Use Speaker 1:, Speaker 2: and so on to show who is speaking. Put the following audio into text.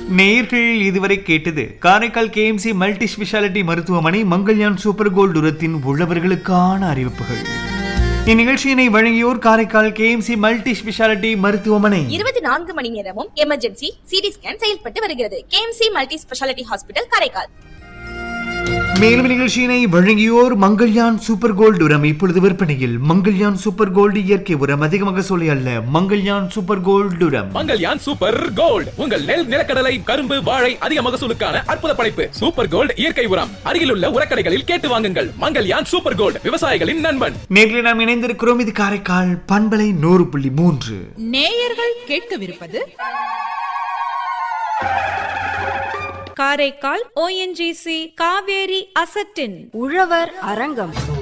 Speaker 1: நேயர்கள் இதுவரை கேட்டது காரைக்கால் கேஎம்சி மல்டி ஸ்பெஷாலிட்டி மருத்துவமனை மங்கள்யான் சூப்பர் கோல்டு உரத்தின் உள்ளவர்களுக்கான அறிவிப்புகள் இந்நிகழ்ச்சியினை வழங்கியோர் காரைக்கால் கேஎம்சி மல்டி ஸ்பெஷாலிட்டி மருத்துவமனை
Speaker 2: இருபத்தி நான்கு மணி நேரமும் எமர்ஜென்சி சிடி ஸ்கேன் செயல்பட்டு வருகிறது KMC multi speciality hospital Karaikal
Speaker 1: மேலும் நிகழ்ச்சியினை வழங்கியோர் மங்கள்யான் சூப்பர் கோல்டு உரம் இப்பொழுது விற்பனையில் மங்கள்யான் சூப்பர் கோல்டு இயற்கை உரம் அதிக மகசூலை அல்ல மங்கள்யான் சூப்பர் கோல்டு உரம்
Speaker 3: மங்கல்யான் சூப்பர் கோல்ட் உங்கள் நெல் நிலக்கடலை கரும்பு வாழை அதிக மகசூலுக்கான அற்புத படைப்பு சூப்பர் கோல்ட் இயற்கை உரம் அருகிலுள்ள உரக்கடைகளில் கேட்டு வாங்குங்கள் மங்கல்யான் சூப்பர் கோல்ட் விவசாயிகளின் நண்பன்
Speaker 1: நேரில் நாம் இணைந்திருக்கிறோம் இது காரைக்கால் பண்பலை நூறு புள்ளி மூன்று
Speaker 4: நேயர்கள் கேட்கவிருப்பது காரைக்கால் ஓஎன்ஜிசி காவேரி அசட்டின்
Speaker 5: உழவர் அரங்கம்